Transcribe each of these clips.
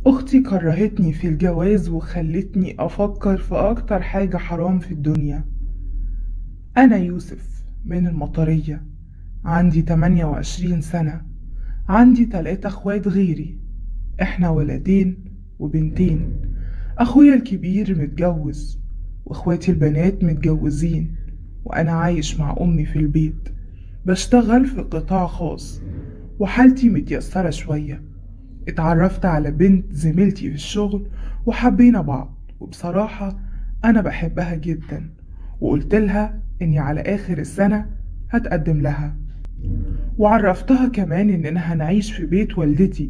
أختي كرهتني في الجواز وخلتني أفكر في أكتر حاجة حرام في الدنيا أنا يوسف من المطرية عندي 28 سنة عندي تلاتة اخوات غيري احنا ولدين وبنتين اخويا الكبير متجوز واخواتي البنات متجوزين وانا عايش مع امي في البيت بشتغل في قطاع خاص وحالتي متيسرة شوية اتعرفت على بنت زميلتي في الشغل وحبينا بعض وبصراحة أنا بحبها جدا وقلت لها إني على آخر السنة هتقدم لها وعرفتها كمان إننا هنعيش في بيت والدتي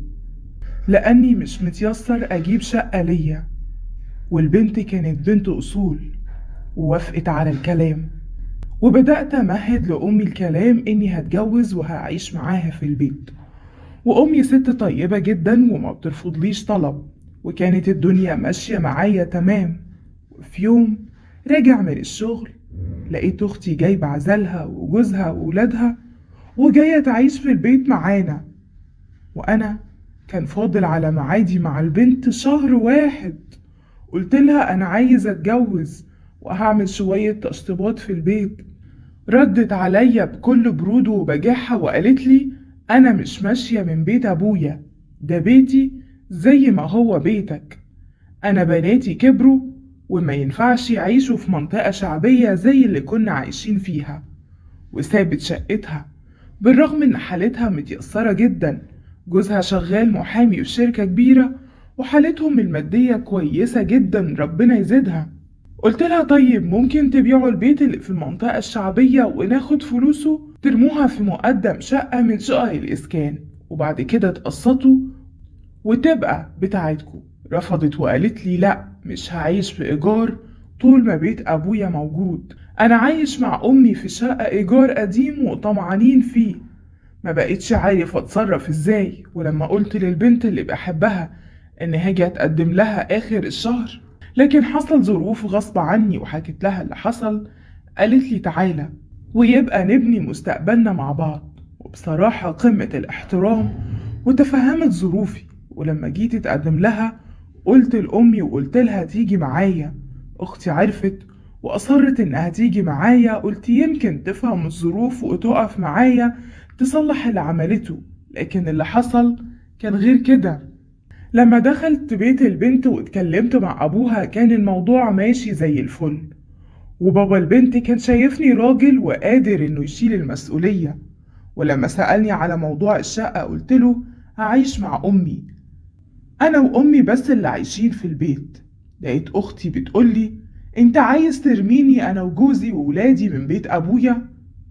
لأني مش متيسر أجيب شقة ليا والبنت كانت بنت أصول ووافقت على الكلام وبدأت أمهد لأمي الكلام إني هتجوز وهعيش معاها في البيت وأمي ست طيبة جدا وما بترفضليش طلب وكانت الدنيا ماشية معايا تمام وفي يوم راجع من الشغل لقيت أختي جايبة عزلها وجوزها وولادها وجاية تعيش في البيت معانا وأنا كان فاضل على معادي مع البنت شهر واحد قلت لها أنا عايزة أتجوز وهعمل شوية تشطيبات في البيت ردت عليا بكل برود وبجاحة وقالت لي أنا مش ماشية من بيت أبويا ده بيتي زي ما هو بيتك أنا بناتي كبروا وما ينفعش يعيشوا في منطقة شعبية زي اللي كنا عايشين فيها وسابت شقتها بالرغم إن حالتها متيسرة جدا جوزها شغال محامي في شركة كبيرة وحالتهم المادية كويسة جدا ربنا يزيدها قلت لها طيب ممكن تبيعوا البيت اللي في المنطقة الشعبية وناخد فلوسه ترموها في مقدم شقة من شقق الإسكان وبعد كده تقسطوا وتبقى بتاعتكم رفضت وقالت لي لا مش هعيش في إيجار طول ما بيت أبويا موجود أنا عايش مع أمي في شقة إيجار قديم وطمعانين فيه ما بقيتش عارف أتصرف إزاي ولما قلت للبنت اللي بحبها إن هاجي أتقدم لها آخر الشهر لكن حصل ظروف غصب عني وحكيت لها اللي حصل قالت لي تعالى ويبقى نبني مستقبلنا مع بعض وبصراحة قمة الاحترام وتفهمت ظروفي ولما جيت اتقدم لها قلت لأمي وقلت لها تيجي معايا أختي عرفت وأصرت إنها تيجي معايا قلت يمكن تفهم الظروف وتقف معايا تصلح اللي عملته لكن اللي حصل كان غير كده لما دخلت بيت البنت واتكلمت مع أبوها كان الموضوع ماشي زي الفل وبابا البنت كان شايفني راجل وقادر إنه يشيل المسؤولية ولما سألني على موضوع الشقة قلت له هعيش مع أمي أنا وأمي بس اللي عايشين في البيت لقيت أختي بتقولي أنت عايز ترميني أنا وجوزي وولادي من بيت أبويا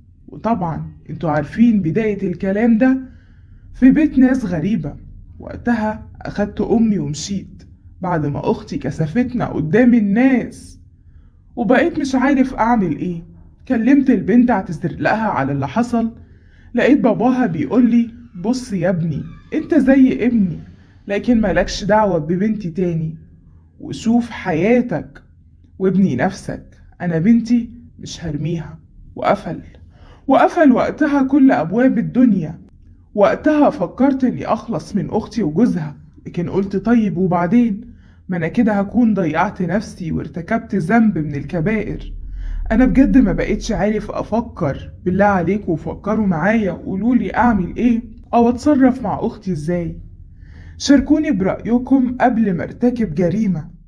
وطبعا انتوا عارفين بداية الكلام ده في بيت ناس غريبة وقتها أخدت أمي ومشيت بعد ما أختي كسفتنا قدام الناس وبقيت مش عارف أعمل إيه كلمت البنت اعتذر لها على اللي حصل لقيت باباها بيقولي بص يا ابني انت زي ابني لكن مالكش دعوة ببنتي تاني وشوف حياتك وابني نفسك أنا بنتي مش هرميها وقفل وقفل وقتها كل أبواب الدنيا وقتها فكرت إني أخلص من أختي وجوزها لكن قلت طيب وبعدين ما أنا كده هكون ضيعت نفسي وارتكبت ذنب من الكبائر أنا بجد ما بقيتش عارف أفكر بالله عليكم فكروا معايا وقولولي أعمل إيه أو أتصرف مع أختي إزاي شاركوني برأيكم قبل ما ارتكب جريمة